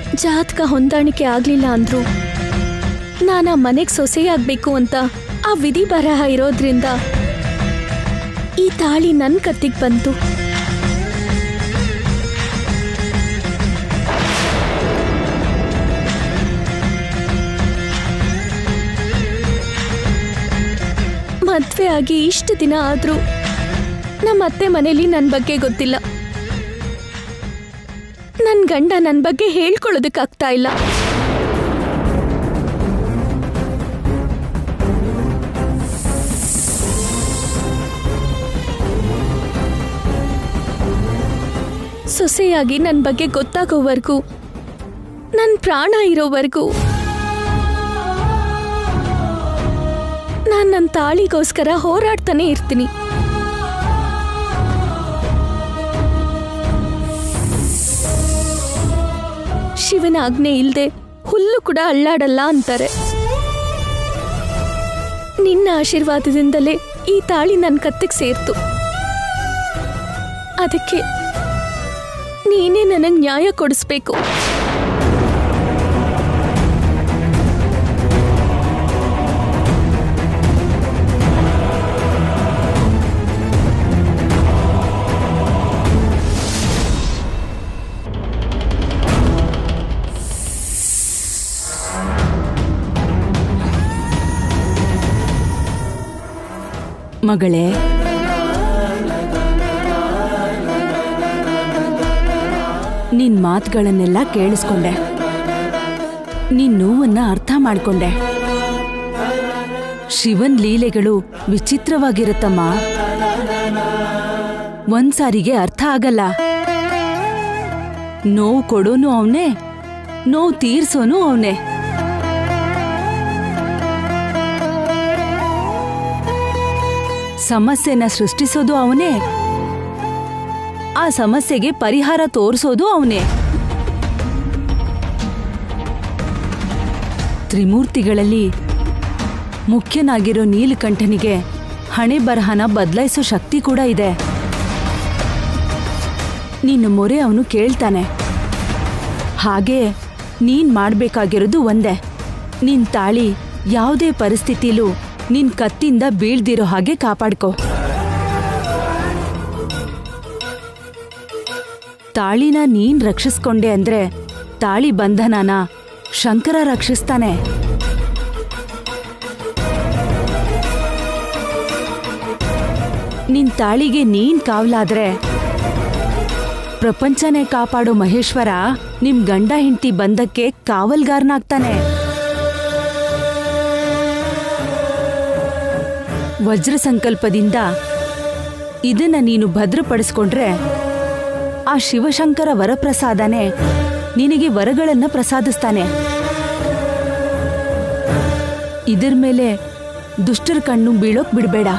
ಜಾತಕ ಹೊಂದಾಣಿಕೆ ಆಗ್ಲಿಲ್ಲ ಅಂದ್ರು ನಾನು ಆ ಮನೆಗೆ ಸೊಸೆಯಾಗಬೇಕು ಅಂತ ಆ ವಿಧಿ ಬರಹ ಇರೋದ್ರಿಂದ ಈ ತಾಳಿ ನನ್ನ ಕತ್ತಿಗೆ ಬಂತು ಮದ್ವೆ ಆಗಿ ಇಷ್ಟು ದಿನ ಆದ್ರೂ ನಮ್ಮ ಅತ್ತೆ ಮನೇಲಿ ನನ್ನ ಬಗ್ಗೆ ಗೊತ್ತಿಲ್ಲ ನನ್ನ ಗಂಡ ನನ್ನ ಬಗ್ಗೆ ಹೇಳ್ಕೊಳ್ಳೋದಕ್ಕಾಗ್ತಾ ಇಲ್ಲ ಸೊಸೆಯಾಗಿ ನನ್ನ ಬಗ್ಗೆ ಗೊತ್ತಾಗೋವರೆಗೂ ನನ್ನ ಪ್ರಾಣ ಇರೋವರೆಗೂ ನಾನು ನನ್ನ ತಾಳಿಗೋಸ್ಕರ ಹೋರಾಡ್ತಾನೆ ಇರ್ತೀನಿ ಶಿವನ ಆಜ್ಞೆ ಇಲ್ದೆ ಹುಲ್ಲು ಕೂಡ ಅಳ್ಳಾಡಲ್ಲ ಅಂತಾರೆ ನಿನ್ನ ಆಶೀರ್ವಾದದಿಂದಲೇ ಈ ತಾಳಿ ನನ್ನ ಕತ್ತಿಗೆ ಸೇರ್ತು ಅದಕ್ಕೆ ನೀನೇ ನನಗೆ ನ್ಯಾಯ ಕೊಡಿಸ್ಬೇಕು ಮಗಳೇ ನಿನ್ ಮಾತುಗಳನ್ನೆಲ್ಲ ಕೇಳಿಸ್ಕೊಂಡೆ ನಿನ್ ನೋವನ್ನ ಅರ್ಥ ಮಾಡ್ಕೊಂಡೆ ಶಿವನ್ ಲೀಲೆಗಳು ವಿಚಿತ್ರವಾಗಿರುತ್ತಮ್ಮ ಒಂದ್ಸಾರಿಗೆ ಅರ್ಥ ಆಗಲ್ಲ ನೋವು ಕೊಡೋನು ಅವನೇ ನೋವು ತೀರ್ಸೋನು ಅವನೇ ಸಮಸ್ಯೆನ ಸೃಷ್ಟಿಸೋದು ಅವನೇ ಆ ಸಮಸ್ಯೆಗೆ ಪರಿಹಾರ ತೋರಿಸೋದು ಅವನೇ ತ್ರಿಮೂರ್ತಿಗಳಲ್ಲಿ ಮುಖ್ಯನಾಗಿರೋ ನೀಲಕಂಠನಿಗೆ ಹಣೆ ಬರಹನ ಬದಲಾಯಿಸೋ ಶಕ್ತಿ ಕೂಡ ಇದೆ ನಿನ್ನ ಮೊರೆ ಅವನು ಕೇಳ್ತಾನೆ ಹಾಗೆ ನೀನ್ ಮಾಡ್ಬೇಕಾಗಿರೋದು ಒಂದೇ ನಿನ್ ತಾಳಿ ಯಾವುದೇ ಪರಿಸ್ಥಿತಿಲೂ ನಿನ್ ಕತ್ತಿಂದ ಬೀಳ್ದಿರೋ ಹಾಗೆ ಕಾಪಾಡ್ಕೋ ತಾಳಿನ ನೀನ್ ರಕ್ಷಿಸ್ಕೊಂಡೆ ಅಂದ್ರೆ ತಾಳಿ ಬಂಧನನ ಶಂಕರ ರಕ್ಷಿಸ್ತಾನೆ ನಿನ್ ತಾಳಿಗೆ ನೀನ್ ಕಾವಲಾದ್ರೆ ಪ್ರಪಂಚನೇ ಕಾಪಾಡೋ ಮಹೇಶ್ವರ ನಿಮ್ ಗಂಡ ಹೆಂಡತಿ ಬಂಧಕ್ಕೆ ಕಾವಲ್ಗಾರನಾಗ್ತಾನೆ ವಜ್ರ ಸಂಕಲ್ಪದಿಂದ ಇದನ್ನ ನೀನು ಭದ್ರಪಡಿಸ್ಕೊಂಡ್ರೆ ಆ ಶಿವಶಂಕರ ವರಪ್ರಸಾದನೆ ನಿನಗೆ ವರಗಳನ್ನ ಪ್ರಸಾದಿಸ್ತಾನೆ ಇದ್ರ ಮೇಲೆ ದುಷ್ಟರ ಕಣ್ಣು ಬೀಳೋಕ್ ಬಿಡಬೇಡ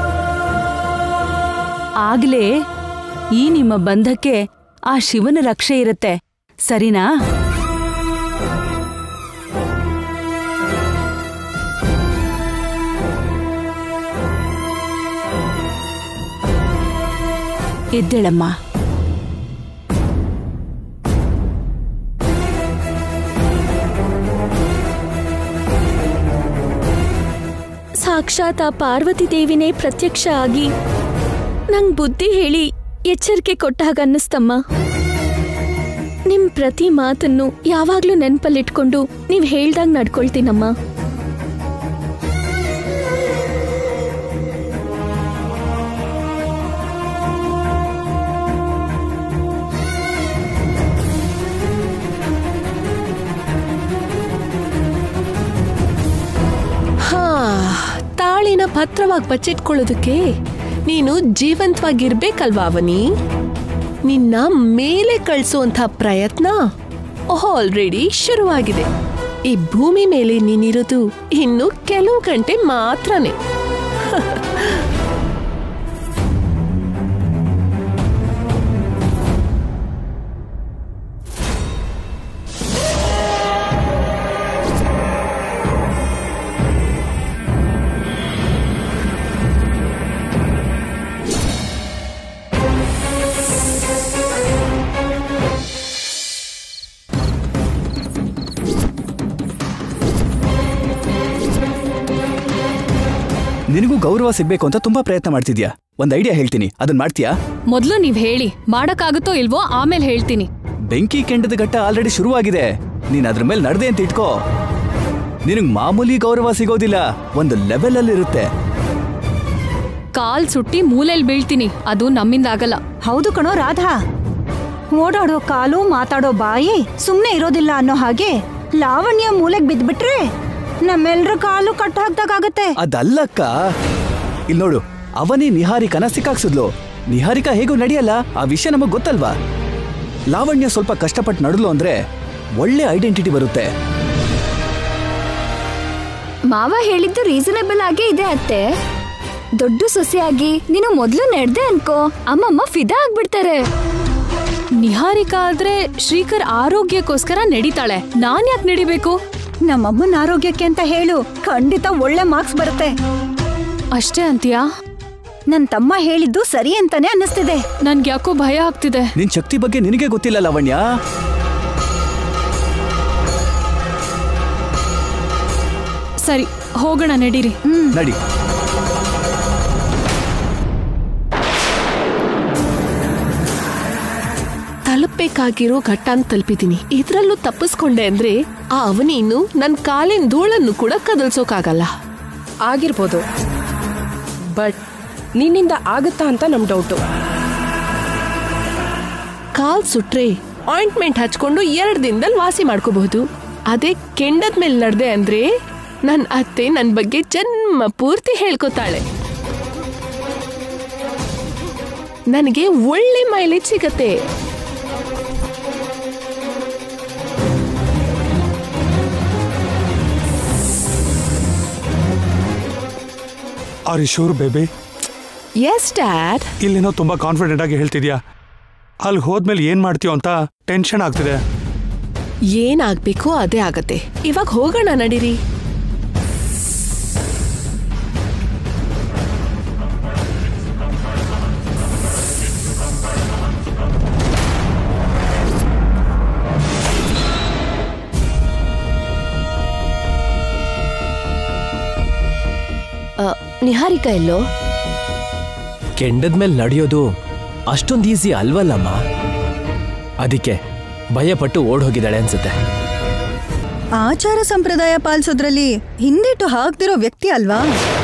ಆಗ್ಲೇ ಈ ನಿಮ್ಮ ಬಂಧಕ್ಕೆ ಆ ಶಿವನ ರಕ್ಷೆ ಇರುತ್ತೆ ಸರಿನಾ ಎದ್ದೇಳಮ್ಮ ಸಾಕ್ಷಾತ್ ಆ ಪಾರ್ವತಿ ದೇವಿನೇ ಪ್ರತ್ಯಕ್ಷ ಆಗಿ ನಂಗ್ ಬುದ್ಧಿ ಹೇಳಿ ಎಚ್ಚರಿಕೆ ಕೊಟ್ಟ ಹಾಗೆ ಅನ್ನಿಸ್ತಮ್ಮ ನಿಮ್ ಪ್ರತಿ ಮಾತನ್ನು ಯಾವಾಗ್ಲೂ ನೆನ್ಪಲ್ಲಿಟ್ಕೊಂಡು ನೀವ್ ಹೇಳ್ದಾಗ ನಡ್ಕೊಳ್ತೀನಮ್ಮ ಹಾ ತಾಳಿನ ಭದ್ರವಾಗಿ ಬಚ್ಚಿಟ್ಕೊಳ್ಳೋದಕ್ಕೆ ನೀನು ಜೀವಂತವಾಗಿರ್ಬೇಕಲ್ವಾ ಅವನಿ ನಿನ್ನ ಮೇಲೆ ಕಳಿಸುವಂಥ ಪ್ರಯತ್ನ ಆಲ್ರೆಡಿ ಶುರುವಾಗಿದೆ ಈ ಭೂಮಿ ಮೇಲೆ ನೀನಿರೋದು ಇನ್ನು ಕೆಲವು ಗಂಟೆ ಮಾತ್ರನೇ ನಿನಗೂ ಗೌರವ ಸಿಗ್ಬೇಕು ಅಂತ ತುಂಬಾ ಪ್ರಯತ್ನ ಮಾಡ್ತಿದ್ಯಾ ಒಂದ್ ಐಡಿಯಾ ಹೇಳ್ತೀನಿ ಅದನ್ ಮಾಡ್ತೀಯಾ ಮೊದ್ಲು ನೀವ್ ಹೇಳಿ ಮಾಡಕ್ಕಾಗುತ್ತೋ ಇಲ್ವೋ ಆಮೇಲೆ ಹೇಳ್ತೀನಿ ಬೆಂಕಿ ಕೆಂಡದ ಘಟ್ಟ ಆಲ್ರೆಡಿ ಶುರುವಾಗಿದೆ ನೀನ್ ಅದ್ರ ಮೇಲೆ ನಡ್ದೆ ಅಂತ ಇಟ್ಕೋ ನಿನಗ್ ಮಾಮೂಲಿ ಗೌರವ ಸಿಗೋದಿಲ್ಲ ಒಂದು ಲೆವೆಲ್ ಅಲ್ಲಿ ಇರುತ್ತೆ ಕಾಲ್ ಸುಟ್ಟಿ ಮೂಲೆಲ್ ಬೀಳ್ತೀನಿ ಅದು ನಮ್ಮಿಂದ ಆಗಲ್ಲ ಹೌದು ಕಣೋ ರಾಧಾ ಓಡಾಡೋ ಕಾಲು ಮಾತಾಡೋ ಬಾಯಿ ಸುಮ್ನೆ ಇರೋದಿಲ್ಲ ಅನ್ನೋ ಹಾಗೆ ಲಾವಣ್ಯ ಮೂಲೆಗ್ ಬಿದ್ಬಿಟ್ರೆ ನಮ್ಮೆಲ್ರ ಕಾಲು ಕಟ್ಟು ಹಾಕ್ದಾಗತ್ತೆ ಅದಲ್ಲಕ್ಕ ಇಲ್ ನೋಡು ಅವನೇ ನಿಹಾರಿಕನ ಸಿಕ್ಕಾಕ್ಸಿದ್ಲು ನಿಹಾರಿಕಾ ಹೇಗೂ ನಡೆಯಲ್ಲ ಆ ವಿಷಯ ನಮಗ್ ಗೊತ್ತಲ್ವಾ ಲಾವಣ್ಯ ಸ್ವಲ್ಪ ಕಷ್ಟಪಟ್ಟು ನಡಲು ಅಂದ್ರೆ ಒಳ್ಳೆ ಐಡೆಂಟಿಟಿ ಬರುತ್ತೆ ಮಾವ ಹೇಳಿದ್ದು ರೀಸನೇಬಲ್ ಆಗೇ ಇದೆ ಅತ್ತೆ ದೊಡ್ಡ ಸೊಸೆಯಾಗಿ ನೀನು ಮೊದ್ಲು ನೆಡ್ದೆ ಅನ್ಕೋ ಅಮ್ಮಮ್ಮ ಫಿದಾ ಆಗ್ಬಿಡ್ತಾರೆ ನಿಹಾರಿಕಾ ಆದ್ರೆ ಶ್ರೀಕರ್ ಆರೋಗ್ಯಕ್ಕೋಸ್ಕರ ನಡೀತಾಳೆ ನಾನ್ ಯಾಕೆ ನಡಿಬೇಕು ನಮ್ಮಮ್ಮನ ಆರೋಗ್ಯಕ್ಕೆ ಅಂತ ಹೇಳು ಖಂಡಿತ ಒಳ್ಳೆ ಮಾರ್ಕ್ಸ್ ಬರುತ್ತೆ ಅಷ್ಟೇ ಅಂತೀಯಾ ನನ್ ತಮ್ಮ ಹೇಳಿದ್ದು ಸರಿ ಅಂತಾನೆ ಅನ್ನಿಸ್ತಿದೆ ನನ್ಗೆ ಯಾಕೋ ಭಯ ಆಗ್ತಿದೆ ನಿನ್ ಶಕ್ತಿ ಬಗ್ಗೆ ನಿನಗೆ ಗೊತ್ತಿಲ್ಲ ಲಾವಣ್ಯ ಸರಿ ಹೋಗೋಣ ನಡೀರಿ ನಡಿ ತಲುಪಬೇಕಾಗಿರೋ ಘಟ್ಟಾನ್ ತಲುಪಿದೀನಿ ಇದ್ರಲ್ಲೂ ತಪ್ಪಿಸ್ಕೊಂಡೆ ಅಂದ್ರೆ ಆ ಅವನೀನು ನನ್ ಕಾಲಿನ ಧೂಳನ್ನು ಕೂಡ ಕದಲ್ಸೋಕಾಗಲ್ಲ ಆಗಿರ್ಬೋದು ಬಟ್ ನಿನ್ನಿಂದ ಆಗುತ್ತಾ ಅಂತ ನಮ್ ಡೌಟು ಕಾಲ್ ಸುಟ್ರೆ ಆಯಿಂಟ್ಮೆಂಟ್ ಹಚ್ಕೊಂಡು ಎರಡ್ ದಿನದಲ್ಲಿ ವಾಸಿ ಮಾಡ್ಕೋಬಹುದು ಅದೇ ಕೆಂಡದ ಮೇಲೆ ನಡ್ದೆ ಅಂದ್ರೆ ನನ್ ಅತ್ತೆ ನನ್ ಬಗ್ಗೆ ಜನ್ಮ ಪೂರ್ತಿ ಹೇಳ್ಕೊತಾಳೆ ನನಗೆ ಒಳ್ಳೆ ಮೈಲೇಜ್ ಸಿಗತ್ತೆ are you sure baby yes dad ಇಲ್ಲೇನೋ ತುಂಬಾ ಕಾನ್ಫಿಡೆಂಟ್ ಆಗಿ ಹೇಳ್ತಿದ್ಯಾ ಅಲ್ಲಿ ಹೋದ್ಮೇಲೆ ಏನ್ ಮಾಡ್ತೀಯೋ ಅಂತ ಟೆನ್ಷನ್ ಆಗ್ತಿದೆ ಏನಾಗ್ಬೇಕು ಅದೇ ಆಗತ್ತೆ ಇವಾಗ ಹೋಗೋಣ ನಡೀರಿ ನಿಹಾರಿಕಾ ಎಲ್ಲೋ ಕೆಂಡದ ಮೇಲೆ ನಡೆಯೋದು ಅಷ್ಟೊಂದು ಈಸಿ ಅಲ್ವಲ್ಲಮ್ಮ ಅದಕ್ಕೆ ಭಯಪಟ್ಟು ಓಡ್ ಹೋಗಿದ್ದಾಳೆ ಅನ್ಸುತ್ತೆ ಆಚಾರ ಸಂಪ್ರದಾಯ ಪಾಲಿಸೋದ್ರಲ್ಲಿ ಹಿಂದೇಟು ಹಾಕ್ದಿರೋ ವ್ಯಕ್ತಿ ಅಲ್ವಾ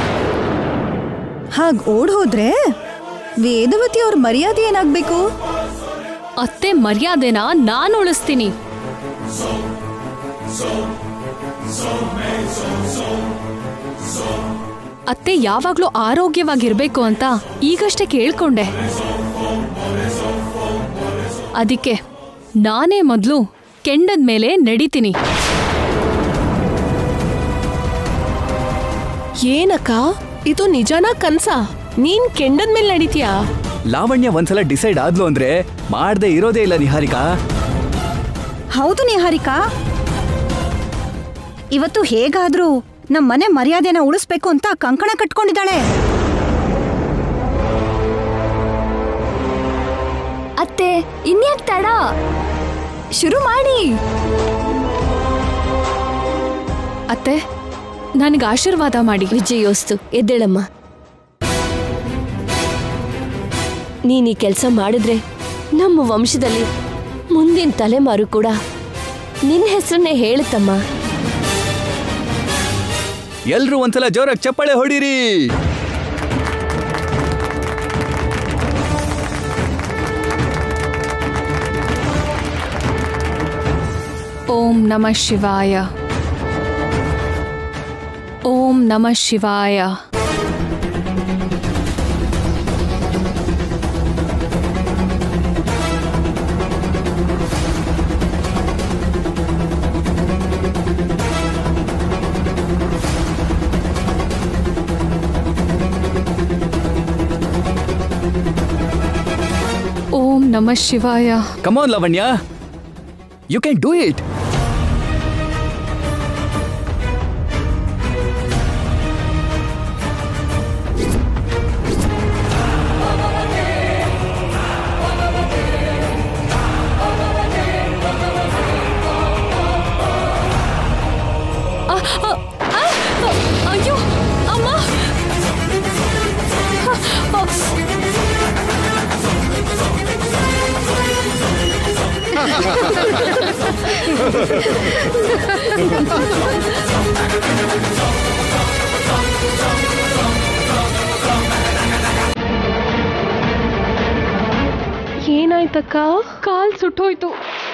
ಹಾಗ್ ಓಡ್ ಹೋದ್ರೆ ವೇದವತಿ ಅವ್ರ ಮರ್ಯಾದೆ ಏನಾಗ್ಬೇಕು ಅತ್ತೆ ಮರ್ಯಾದೆನ ನಾನ್ ಉಳಿಸ್ತೀನಿ ಅತ್ತೆ ಯಾವಾಗ್ಲೂ ಆರೋಗ್ಯವಾಗಿರ್ಬೇಕು ಅಂತ ಈಗಷ್ಟೇ ಕೇಳ್ಕೊಂಡೆ ಅದಕ್ಕೆ ನಾನೇ ಮೊದ್ಲು ಕೆಂಡದ ಮೇಲೆ ನಡಿತೀನಿ ಏನಕ್ಕ ಇದು ನಿಜಾನ ಕನ್ಸ ನೀನ್ ಕೆಂಡದ ಮೇಲೆ ನಡೀತೀಯಾ ಲಾವಣ್ಯ ಒಂದ್ಸಲ ಡಿಸೈಡ್ ಆದ್ಲು ಅಂದ್ರೆ ಮಾಡ್ದೆ ಇರೋದೇ ಇಲ್ಲ ನಿಹಾರಿಕಾ ಹೌದು ನಿಹಾರಿಕಾ ಇವತ್ತು ಹೇಗಾದ್ರೂ ನಮ್ ಮನೆ ಮರ್ಯಾದೆನ ಉಳಿಸ್ಬೇಕು ಅಂತ ಕಂಕಣ ಕಟ್ಕೊಂಡಿದ್ದಾಳೆ ಅತ್ತೆ ಇನ್ಯಾಕ್ ತಡ ಶುರು ಮಾಡಿ ಅತ್ತೆ ನನಗೆ ಆಶೀರ್ವಾದ ಮಾಡಿ ವಿಜಯೋಸ್ತು ಎದ್ದೇಳಮ್ಮ ನೀನ್ ಈ ಕೆಲಸ ಮಾಡಿದ್ರೆ ನಮ್ಮ ವಂಶದಲ್ಲಿ ಮುಂದಿನ ತಲೆಮಾರು ಕೂಡ ನಿನ್ನ ಹೆಸರನ್ನೇ ಹೇಳುತ್ತಮ್ಮ ಎಲ್ರೂ ಒಂದ್ಸಲ ಜೋರಾಗಿ ಚಪ್ಪಾಳೆ ಹೊಡೀರಿ ಓಂ ನಮಃ ಶಿವಾಯ ಓಂ ನಮಃ ಶಿವಾಯ ಓಂ ನಮಃ ಶಿವಾಯ come on Lavanya you can do it ಅಯ್ಯೋ ಅಮ್ಮ ಏನಾಯ್ತಕ್ಕ ಕಾಲ್ ಸುಟ್ಟೋಯ್ತು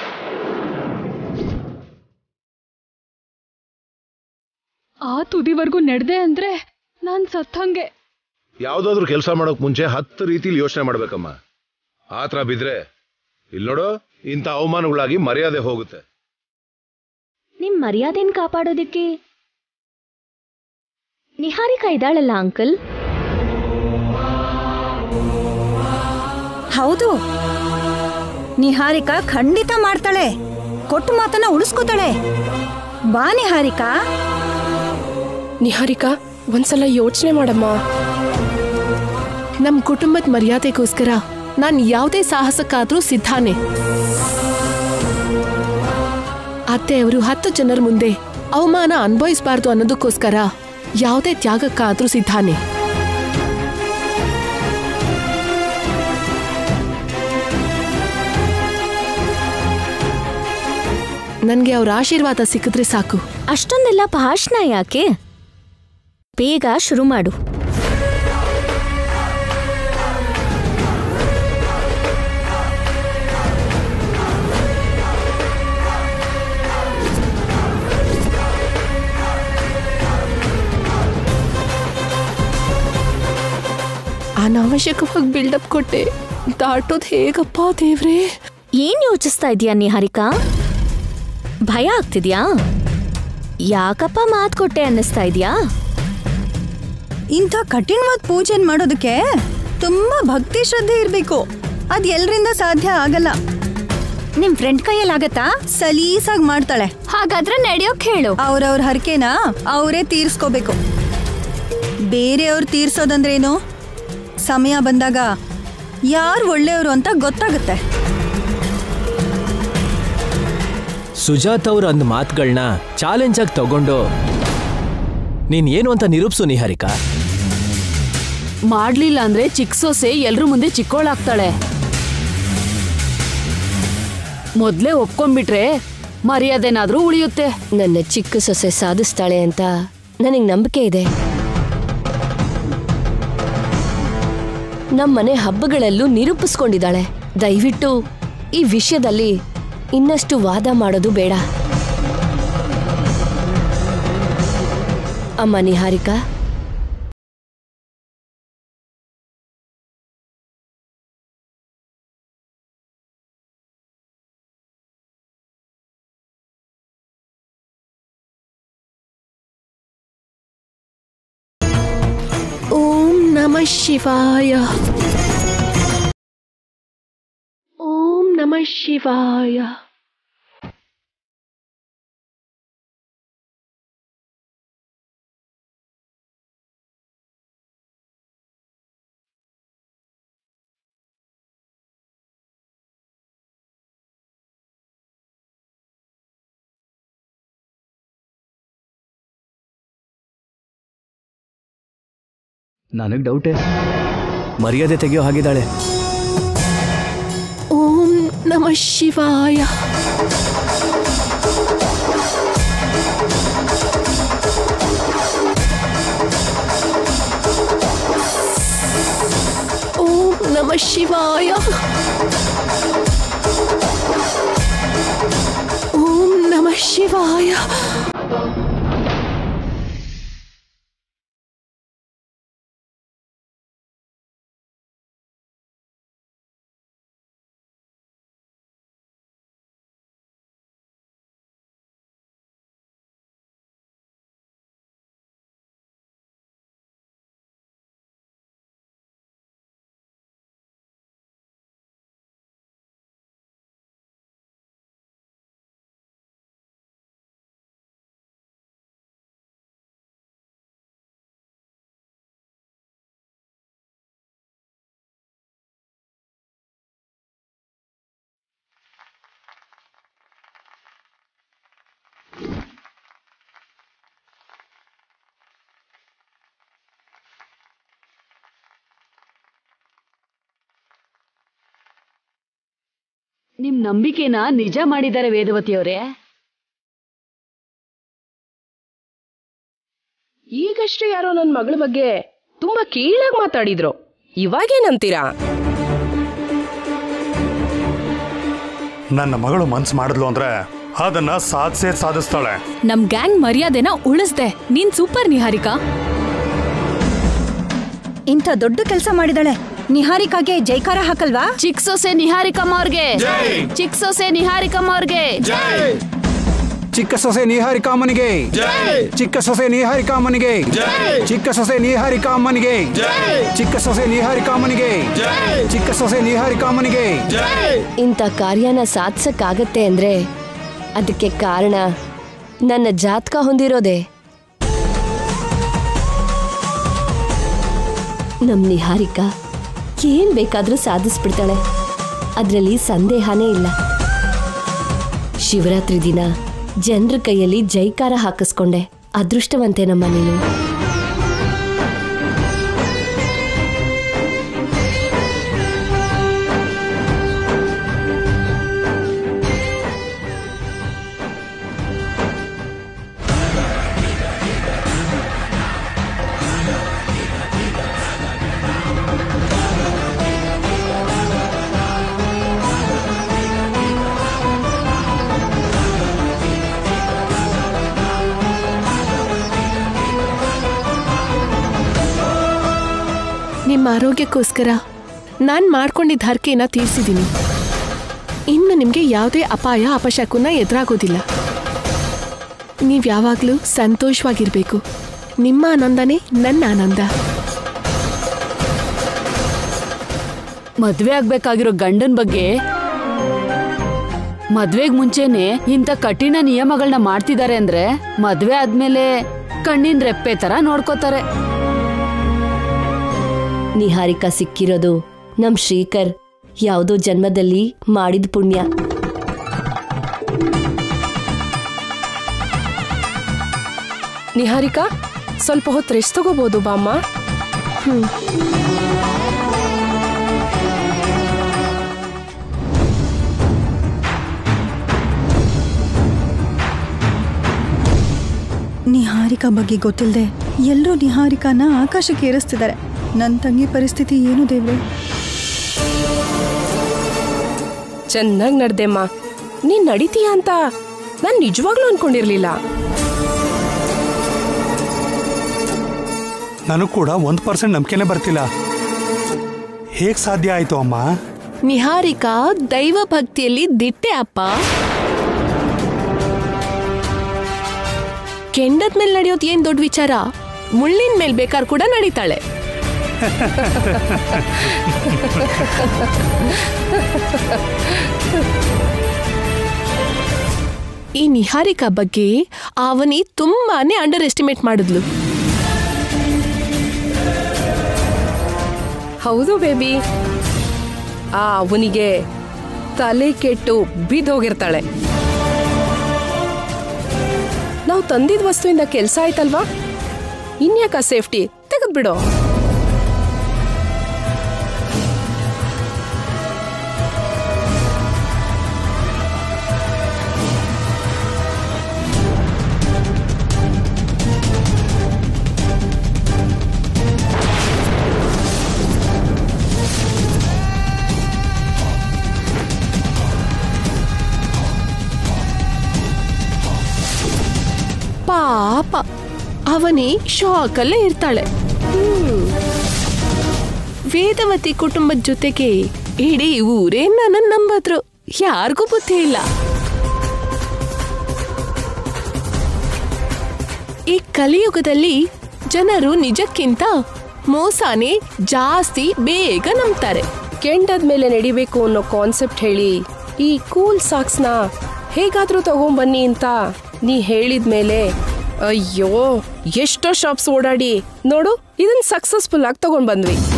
ಆ ತುದಿವರೆಗೂ ನಡೆದೆ ಅಂದ್ರೆ ನಾನ್ ಸತ್ತಂಗೆ ಯಾವ್ದಾದ್ರು ಕೆಲಸ ಮಾಡೋಕ್ ಮುಂಚೆ ಹತ್ತು ರೀತಿಲಿ ಯೋಚನೆ ಮಾಡ್ಬೇಕಮ್ಮ ಆತರ ಬಿದ್ರೆ ಇಲ್ಲಿ ನೋಡು ಇಂಥ ಅವಮಾನಗಳಾಗಿ ಮರ್ಯಾದೆ ಹೋಗುತ್ತೆ ನಿಮ್ ಮರ್ಯಾದೆನ್ ಕಾಪಾಡೋದಕ್ಕೆ ನಿಹಾರಿಕಾ ಇದ್ದಾಳಲ್ಲ ಅಂಕಲ್ ಹೌದು ನಿಹಾರಿಕಾ ಖಂಡಿತ ಮಾಡ್ತಾಳೆ ಕೊಟ್ಟು ಮಾತನ್ನ ಉಳಿಸ್ಕೋತಾಳೆ ಬಾ ನಿಹಾರಿಕಾ ನಿಹಾರಿಕಾ ಒಂದ್ಸಲ ಯೋಚನೆ ಮಾಡಮ್ಮ ನಮ್ ಕುಟುಂಬದ ಮರ್ಯಾದೆಗೋಸ್ಕರ ನಾನ್ ಯಾವುದೇ ಸಾಹಸಕ್ಕಾದ್ರೂ ಸಿದ್ಧಾನೆ ಅತ್ತೆ ಅವರು ಹತ್ತು ಜನರ ಮುಂದೆ ಅವಮಾನ ಅನುಭವಿಸಬಾರ್ದು ಅನ್ನೋದಕ್ಕೋಸ್ಕರ ಯಾವುದೇ ತ್ಯಾಗಕ್ಕಾದ್ರೂ ಸಿದ್ಧಾನೆ ನನ್ಗೆ ಅವ್ರ ಆಶೀರ್ವಾದ ಸಿಕ್ಕಿದ್ರೆ ಸಾಕು ಅಷ್ಟೊಂದೆಲ್ಲ ಭಾಷಣ ಯಾಕೆ ಬೇಗ ಶುರು ಮಾಡು ಅನಾವಶ್ಯಕವಾಗಿ ಬಿಲ್ಡಪ್ ಕೊಟ್ಟೆ ದಾಟೋದ್ ಹೇಗಪ್ಪ ದೇವ್ರೇ ಏನ್ ಯೋಚಿಸ್ತಾ ಇದೀಯಾ ನಿಹಾರಿಕಾ ಭಯ ಆಗ್ತಿದ್ಯಾ ಯಾಕಪ್ಪ ಮಾತ್ ಕೊಟ್ಟೆ ಅನ್ನಿಸ್ತಾ ಇದ್ಯಾ ಇಂಥ ಕಠಿಣವಾದ ಪೂಜೆನ್ ಮಾಡೋದಕ್ಕೆ ತುಂಬಾ ಭಕ್ತಿ ಶ್ರದ್ಧೆ ಇರ್ಬೇಕು ಅದ್ ಎಲ್ರಿಂದ ಸಾಧ್ಯ ಆಗಲ್ಲ ನಿಮ್ ಫ್ರೆಂಡ್ ಕೈಯಲ್ಲಾಗತ್ತಾ ಸಲೀಸಾಗಿ ಮಾಡ್ತಾಳೆ ಹಾಗಾದ್ರೆ ನಡೆಯೋಕ್ ಹೇಳು ಅವ್ರವ್ರ ಹರಕೆನ ಅವರೇ ತೀರ್ಸ್ಕೋಬೇಕು ಬೇರೆಯವ್ರು ತೀರ್ಸೋದಂದ್ರೇನು ಸಮಯ ಬಂದಾಗ ಯಾರು ಒಳ್ಳೆಯವರು ಅಂತ ಗೊತ್ತಾಗುತ್ತೆ ಸುಜಾತ್ ಅವ್ರ ಅಂದ್ ಮಾತುಗಳನ್ನ ಚಾಲೆಂಜ್ ಆಗಿ ತಗೊಂಡು ನೀನ್ ಏನು ಅಂತ ನಿರೂಪಿಸು ನಿಹಾರಿಕಾ ಮಾಡ್ಲಿಲ್ಲ ಅಂದ್ರೆ ಚಿಕ್ಕ ಸೊಸೆ ಎಲ್ರ ಮುಂದೆ ಚಿಕ್ಕೋಳಾಗ್ತಾಳೆ ಮೊದ್ಲೇ ಒಪ್ಕೊಂಡ್ಬಿಟ್ರೆ ಮರ್ಯಾದೆನಾದ್ರೂ ಉಳಿಯುತ್ತೆ ನನ್ನ ಚಿಕ್ಕ ಸೊಸೆ ಸಾಧಿಸ್ತಾಳೆ ಅಂತ ನನಗೆ ನಂಬಿಕೆ ಇದೆ ನಮ್ಮನೆ ಹಬ್ಬಗಳಲ್ಲೂ ನಿರೂಪಿಸ್ಕೊಂಡಿದ್ದಾಳೆ ದಯವಿಟ್ಟು ಈ ವಿಷಯದಲ್ಲಿ ಇನ್ನಷ್ಟು ವಾದ ಮಾಡೋದು ಬೇಡ ಅಮ್ಮ ನಿಹಾರಿಕಾ ಓಂ ನಮ ಶಿವಾಯ ಓಂ ನಮ ಶಿವಾಯ ನನಗೆ ಡೌಟೇ ಮರ್ಯಾದೆ ತೆಗೆಯೋ ಹಾಗಿದ್ದಾಳೆ ಓಂ ನಮ ಶಿವಾಯ ಓಂ ನಮ ಶಿವಾಯ ಓಂ ನಮ ಶಿವಾಯ ನಿಮ್ ನಂಬಿಕೆನ ನಿಜ ಮಾಡಿದ್ದಾರೆ ವೇದವತಿಯವರೇ ಈಗಷ್ಟೇ ಯಾರೋ ನನ್ನ ಮಗಳ ಬಗ್ಗೆ ತುಂಬಾ ಕೀಳಾಗಿ ಮಾತಾಡಿದ್ರು ಇವಾಗೇನಂತೀರಾ ನನ್ನ ಮಗಳು ಮನ್ಸು ಮಾಡಿದ್ಲು ಅಂದ್ರೆ ಅದನ್ನ ಸಾಧಿಸೇ ಸಾಧಿಸ್ತಾಳೆ ನಮ್ ಗ್ಯಾಂಗ್ ಮರ್ಯಾದೆನ ಉಳಿಸ್ದೆ ನೀನ್ ಸೂಪರ್ ನಿಹಾರಿಕಾ ಇಂಥ ದೊಡ್ಡ ಕೆಲಸ ಮಾಡಿದಾಳೆ ನಿಹಾರಿಕಾಗೆ ಜೈಕಾರ ಹಾಕಲ್ವಾ ಚಿಕ್ಕ ಸೊಸೆ ನಿಹಾರಿಕಮ್ಮ ಅವ್ರಿಗೆ ಚಿಕ್ಕ ಸೊಸೆ ನಿಹಾರಿಕಮ್ಮ ಅವ್ರಿಗೆ ಚಿಕ್ಕ ಸೊಸೆ ನೀಹಾರಿಕಾಮನಿಗೆ ಚಿಕ್ಕ ಸೊಸೆ ನೀಹಾರಿಕಾಮನಿಗೆ ಚಿಕ್ಕ ಸೊಸೆ ನೀಹಾರಿಕಾಮನಿಗೆ ಚಿಕ್ಕ ಸೊಸೆ ನೀಹಾರಿಕಾಮನಿಗೆ ಚಿಕ್ಕ ಸೊಸೆ ನೀಹಾರಿಕಾಮನಿಗೆ ಇಂಥ ಕಾರ್ಯನ ಸಾಧಿಸಕ್ಕಾಗತ್ತೆ ಅಂದ್ರೆ ಅದಕ್ಕೆ ಕಾರಣ ನನ್ನ ಜಾತಕ ಹೊಂದಿರೋದೆ ನಮ್ ನಿಹಾರಿಕಾ ಏನ್ ಬೇಕಾದ್ರೂ ಸಾಧಿಸ್ಬಿಡ್ತಾಳೆ ಅದ್ರಲ್ಲಿ ಸಂದೇಹನೇ ಇಲ್ಲ ಶಿವರಾತ್ರಿ ದಿನ ಜನರ ಕೈಯಲ್ಲಿ ಜೈಕಾರ ಹಾಕಿಸ್ಕೊಂಡೆ ಅದೃಷ್ಟವಂತೆ ನಮ್ಮ ನೀನು ನಿಮ್ಮ ಆರೋಗ್ಯಕ್ಕೋಸ್ಕರ ನಾನು ಮಾಡ್ಕೊಂಡಿದ್ದ ಹರಕೆನ ತೀರಿಸಿದ್ದೀನಿ ಇನ್ನು ನಿಮಗೆ ಯಾವುದೇ ಅಪಾಯ ಅಪಶಕುನ ಎದುರಾಗೋದಿಲ್ಲ ನೀವು ಯಾವಾಗಲೂ ಸಂತೋಷವಾಗಿರಬೇಕು ನಿಮ್ಮ ಆನಂದನೇ ನನ್ನ ಆನಂದ ಮದ್ವೆ ಆಗ್ಬೇಕಾಗಿರೋ ಗಂಡನ್ ಬಗ್ಗೆ ಮದ್ವೆಗ್ ಮುಂಚೆನೆ ಇಂಥ ಕಠಿಣ ನಿಯಮಗಳನ್ನ ಮಾಡ್ತಿದ್ದಾರೆ ಅಂದ್ರೆ ಮದ್ವೆ ಆದ್ಮೇಲೆ ಕಣ್ಣಿನ ರೆಪ್ಪೆ ತರ ನೋಡ್ಕೋತಾರೆ ನಿಹಾರಿಕಾ ಸಿಕ್ಕಿರೋದು ನಮ್ ಶ್ರೀಕರ್ ಯಾವುದೋ ಜನ್ಮದಲ್ಲಿ ಮಾಡಿದ ಪುಣ್ಯ ನಿಹಾರಿಕಾ ಸ್ವಲ್ಪ ಹೊತ್ತು ರೆಸ್ಟ್ ತಗೋಬಹುದು ಬಾಮ್ಮ ನಿಹಾರಿಕಾ ಬಗ್ಗೆ ಗೊತ್ತಿಲ್ಲದೆ ಎಲ್ಲರೂ ನಿಹಾರಿಕಾನ ಆಕಾಶಕ್ಕೆ ಏರಿಸ್ತಿದ್ದಾರೆ ನನ್ನ ತಂಗಿ ಪರಿಸ್ಥಿತಿ ಏನು ದೇವ್ರೆ ಚೆನ್ನಾಗಿ ನಡ್ದೆಮ್ಮ ನೀನ್ ನಡಿತೀಯ ಅಂತ ನಾನ್ ನಿಜವಾಗ್ಲೂ ಅನ್ಕೊಂಡಿರ್ಲಿಲ್ಲ ನನಗೂ ಕೂಡ ಒಂದು ಪರ್ಸೆಂಟ್ ನಂಬಿಕೆನೇ ಬರ್ತಿಲ್ಲ ಹೇಗ್ ಸಾಧ್ಯ ಆಯ್ತು ಅಮ್ಮ ನಿಹಾರಿಕಾ ದೈವ ಭಕ್ತಿಯಲ್ಲಿ ದಿಟ್ಟೆ ಅಪ್ಪ ಕೆಂಡದ ಮೇಲೆ ನಡೆಯೋದು ಏನ್ ದೊಡ್ಡ ವಿಚಾರ ಮುಳ್ಳಿನ ಮೇಲೆ ಬೇಕಾದ್ರೆ ಕೂಡ ನಡೀತಾಳೆ ಈ ನಿಹಾರಿಕಾ ಬಗ್ಗೆ ಅವನಿ ತುಂಬಾನೇ ಅಂಡರ್ ಎಸ್ಟಿಮೇಟ್ ಮಾಡಿದ್ಲು ಹೌದು ಬೇಬಿ ಆ ಅವನಿಗೆ ತಲೆ ಕೆಟ್ಟು ಬಿದ್ದೋಗಿರ್ತಾಳೆ ನಾವು ತಂದಿದ ವಸ್ತುವಿಂದ ಕೆಲಸ ಆಯ್ತಲ್ವಾ ಇನ್ಯಾಕ ಸೇಫ್ಟಿ ತೆಗೆದ್ಬಿಡು ಪಾಪ ಅವನಿ ಶಾಕಲ್ಲೇ ಇರ್ತಾಳೆ ಹ್ಮ್. ವೇದವತಿ ಕುಟುಂಬದ ಜೊತೆಗೆ ಇಡೀ ಊರೇ ನನ್ನ ನಂಬದ್ರು ಯಾರಿಗೂ ಬುದ್ಧಿ ಇಲ್ಲ ಈ ಕಲಿಯುಗದಲ್ಲಿ ಜನರು ನಿಜಕ್ಕಿಂತ ಮೋಸಾನೇ ಜಾಸ್ತಿ ಬೇಗ ನಂಬ್ತಾರೆ ಕೆಂಡದ ಮೇಲೆ ನಡಿಬೇಕು ಅನ್ನೋ ಕಾನ್ಸೆಪ್ಟ್ ಹೇಳಿ ಈ ಕೂಲ್ ಸಾಕ್ಸ್ನ ಹೇಗಾದ್ರೂ ತಗೊಂಬನ್ನಿ ಅಂತ ನೀ ಹೇಳಿದ್ಮೇಲೆ ಅಯ್ಯೋ ಎಷ್ಟೋ ಶಾಪ್ಸ್ ಓಡಾಡಿ ನೋಡು ಇದನ್ನ ಸಕ್ಸಸ್ಫುಲ್ ಆಗಿ ತಗೊಂಡ್ ಬಂದ್ವಿ